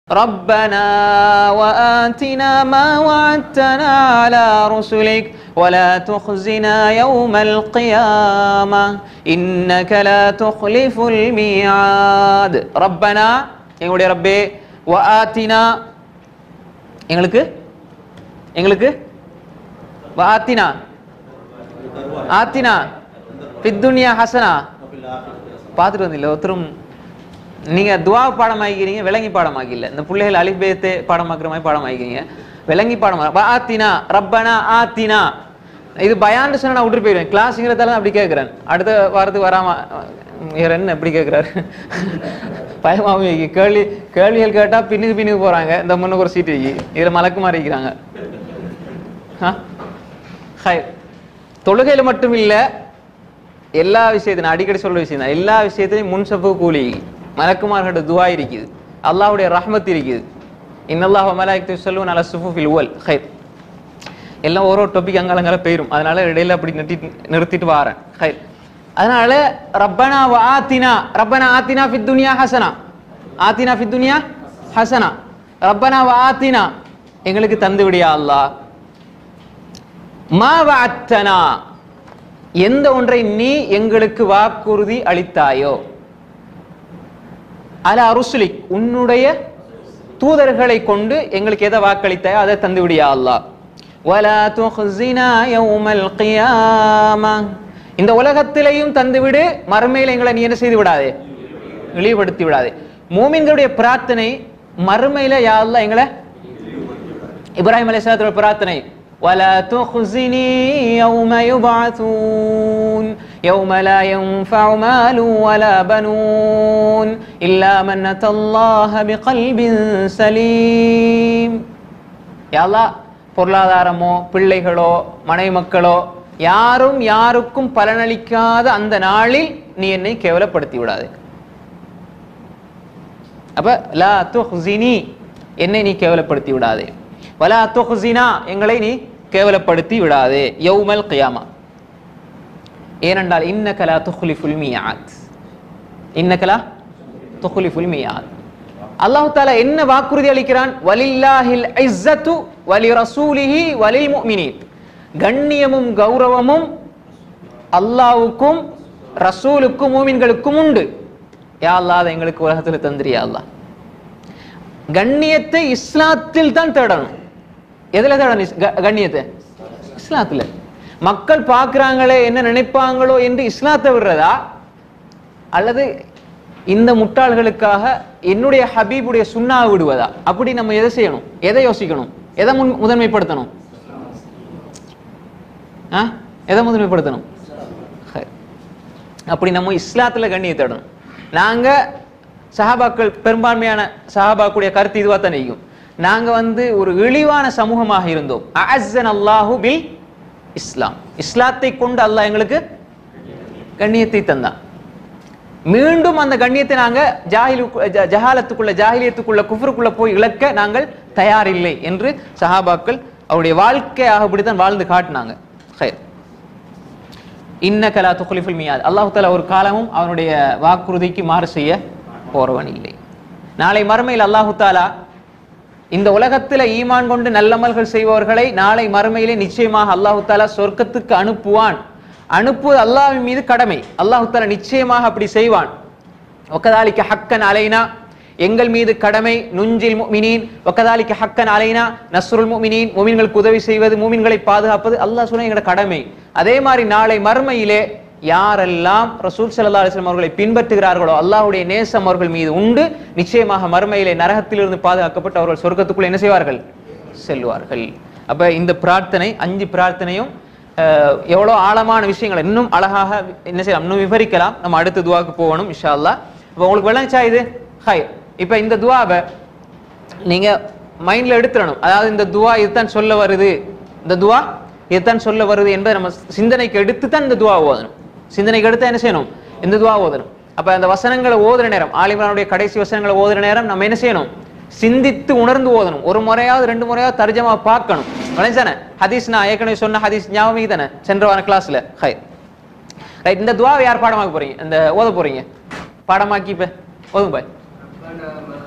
ربنا وآتنا ما وعدتنا على رسلك ولا تخزنا يوم القيامة إنك لا تخلف الميعاد ربنا எங்களுடைய ரப்பே وآتنا எங்களுக்கு எங்களுக்கு وآتنا ஆத்தினா பித்துனியா ஹசனா பார்த்துட்டு வந்தில்ல ஒருத்தரும் நீங்க துவா பாடமாக்கிறீங்க விளங்கி பாடமாக்கல இந்த பிள்ளைகள் அலிபேத்து பாடமாக்குற மாதிரி பாடமாக்கிறீங்க விளங்கி பாடம் ஆத்தினா ரப்பனா ஆத்தினா இது பயான்னு சொன்னா நான் விட்டு போயிடுவேன் கிளாஸுங்கிறதால அப்படி கேட்குறேன் அடுத்த வாரத்துக்கு வராம வேற என்ன எப்படி கேட்குறாரு பயமாவும் வைக்கி. கேள்வி கேள்விகள் கேட்டா பின்னுக்கு பின்னுக்கு போறாங்க இந்த முன்னுக்கு ஒரு சீட்டு வைக்கி இதுல மலக்கு மாதிரி இருக்கிறாங்க ஆ ஹை தொழுகையில மட்டும் இல்ல எல்லா விஷயத்தையும் நான் அடிக்கடி சொல்ற விஷயம் தான் எல்லா விஷயத்திலையும் முன்சப்பு கூலி மலக்குமார்களோட துவா இருக்குது அல்லாஹ்வுடைய ரஹ்மத் இருக்குது இன்னல்லாஹ் மலாய்க்கு சொல்லுவோம் நல்ல சுஃபுஃபில் உவல் ஹைர் எல்லாம் ஒரு ஒரு டாபிக் அங்காலங்கால போயிரும் அதனால இடையில அப்படி நிறுத்தி நிறுத்திட்டு வாரேன் ஹைர் அதனால ரப்பனா வ ஆத்தினா ரப்பனா ஆத்தினா ஃபித் துனியா ஹசனா ஆத்தினா ஃபித் துனியா ஹசனா ரப்பனா வ ஆத்தினா எங்களுக்கு தந்து விடியா அல்லாஹ் மா வஅத்தனா எந்த ஒன்றை நீ எங்களுக்கு வாக்குறுதி அளித்தாயோ அல அருசுலிக் உன்னுடைய தூதர்களை கொண்டு எங்களுக்கு எதை வாக்களித்தாயோ அதை தந்து விடியா அல்லாஹ் வலா துஹ்ஸினா யௌமல் கியாமா இந்த உலகத்திலேயும் தந்துவிடு மறுமையில எங்களை நீ என்ன செய்து விடாதே இழிவுபடுத்தி விடாதே மூமின்களுடைய பிரார்த்தனை மறுமையில யா அல்லாஹ் எங்களை இப்ராஹிம் அலைஹிஸ்ஸலாத்தோட பிரார்த்தனை ولا تخزني يوم يبعثون يوم لا ينفع مال ولا بنون إلا من أتى الله بقلب سليم يا الله பொருளாதாரமோ பிள்ளைகளோ மனைவி மக்களோ யாரும் யாருக்கும் பலனளிக்காத அந்த நாளில் நீ என்னை கேவலப்படுத்தி விடாதே அப்ப லா துஹ்ஸினி என்னை நீ கேவலப்படுத்தி விடாதே வலா துஹ்ஸினா எங்களை நீ கேவலப்படுத்தி விடாதே யௌமல் கியாமா ஏனென்றால் இன்னக லா துஹ்லிஃபுல் மியாத் இன்னக லா துஹ்லிஃபுல் மியாத் அல்லாஹ் தஆலா என்ன வாக்குறுதி அளிக்கிறான் வலில்லாஹில் இஸ்ஸத்து வலி ரசூலிஹி வலில் முஃமினீன் கண்ணியமும் கௌரவமும் அல்லாஹ்வுக்கும் ரசூலுக்கும் மூமின்களுக்கும் உண்டு யா அல்லாஹ் அதை எங்களுக்கு உலகத்தில் தந்திரியா அல்லாஹ் கண்ணியத்தை இஸ்லாத்தில் தான் தேடணும் எதுல தேடணும் இஸ்- க- கண்ணியத்தை இஸ்லாத்துல மக்கள் பார்க்கறாங்களே என்ன நினைப்பாங்களோ என்று இஸ்லாத்தை விடுறதா அல்லது இந்த முட்டாள்களுக்காக என்னுடைய ஹபீபுடைய சுண்ணாவை விடுவதா அப்படி நம்ம எதை செய்யணும் எதை யோசிக்கணும் எதை முன் முதன்மைப்படுத்தணும் ஆ எதை முதன்மைப்படுத்தணும் ஹை. அப்படி நம்ம இஸ்லாத்துல கண்ணியை தேடணும் நாங்க சஹாபாக்கள் பெரும்பான்மையான சஹாபாக்குடைய கருத்து இதுவா தான் இருக்கும் நாங்க வந்து ஒரு இழிவான சமூகமாக இருந்தோம் அஅஸ்ஸன் அல்லாஹு பில் இஸ்லாம் இஸ்லாத்தை கொண்டு அல்லாஹ் எங்களுக்கு கண்ணியத்தை தந்தான் மீண்டும் அந்த கண்ணியத்தை நாங்க ஜாஹிலு ஜ- ஜஹாலத்துக்குள்ள ஜாஹிலியத்துக்குள்ள குஃப்ருக்குள்ள போய் இழக்க நாங்கள் தயாரில்லை என்று சஹாபாக்கள் அவருடைய வாழ்க்கையாக இப்படித்தான் வாழ்ந்து காட்டினாங்க ஹைர் இன்னக லா துக்லிஃபுல் மியாத் அல்லாஹ் தஆலா ஒரு காலமும் அவனுடைய வாக்குறுதிக்கு மாறு செய்ய போறவன் இல்லை நாளை மறுமையில் அல்லாஹு தாலா இந்த உலகத்துல ஈமான் கொண்டு நல்லமல்கள் செய்பவர்களை நாளை மறுமையிலே நிச்சயமாக அல்லாஹு தாலா சொர்க்கத்துக்கு அனுப்புவான் அனுப்புவது அல்லாஹ்வின் மீது கடமை அல்லாஹு தாலா நிச்சயமாக அப்படி செய்வான் ஒக்கதாலிக்க ஹக்கன் அலைனா எங்கள் மீது கடமை நுஞ்சில் முமினீன் ஒக்கதாலிக்க ஹக்கன் அலைனா நஸ்ருல் முமினீன் முமின்களுக்கு உதவி செய்வது முமின்களை பாதுகாப்பது அல்லாஹ் சொன்ன எங்களோட கடமை அதே மாதிரி நாளை மறுமையிலே யாரெல்லாம் ரசூல் ஸல்லல்லாஹு அலைஹி வஸல்லம் அவர்களை பின்பற்றுகிறார்களோ அல்லாஹ்வுடைய நேசம் அவர்கள் மீது உண்டு நிச்சயமாக மறுமையிலே நரகத்திலிருந்து பாதுகாக்கப்பட்டு அவர்கள் சொர்க்கத்துக்குள்ள என்ன செய்வார்கள் செல்வார்கள் அப்ப இந்த பிரார்த்தனை அஞ்சு பிரார்த்தனையும் அஹ், எவ்வளவு ஆழமான விஷயங்கள் இன்னும் அழகாக என்ன செய்யலாம் இன்னும் விவரிக்கலாம் நம்ம அடுத்த துவாக்கு போகணும் இன்ஷா அல்லாஹ் அப்ப உங்களுக்கு விளங்குச்சா இது ஹாய் இப்ப இந்த துவாவை நீங்க மைண்ட்ல எடுத்துடணும் அதாவது இந்த துவா இதுதான் சொல்ல வருது இந்த துவா இதுதான் சொல்ல வருது என்பதை நம்ம சிந்தனைக்கு எடுத்து தான் இந்த துவா ஓதணும் சிந்தனைக்கு எடுத்து என்ன செய்யணும் இந்த துவா ஓதணும் அப்ப அந்த வசனங்களை ஓதுற நேரம் ஆலிமானுடைய கடைசி வசனங்களை ஓதுற நேரம் நம்ம என்ன செய்யணும் சிந்தித்து உணர்ந்து ஓதணும் ஒரு முறையாவது ரெண்டு முறையாவது தர்ஜமா பார்க்கணும் விளைஞ்சானே ஹதீஸ் நான் ஏற்கனவே சொன்ன ஹதீஸ் ஞாபகம் தானே சென்ற வார கிளாஸ்ல ஹை ரைட் இந்த துவாவை யார் பாடமாக்க போறீங்க இந்த ஓத போறீங்க பாடமாக்கி இப்ப ஓதுங்க பாய் ربنا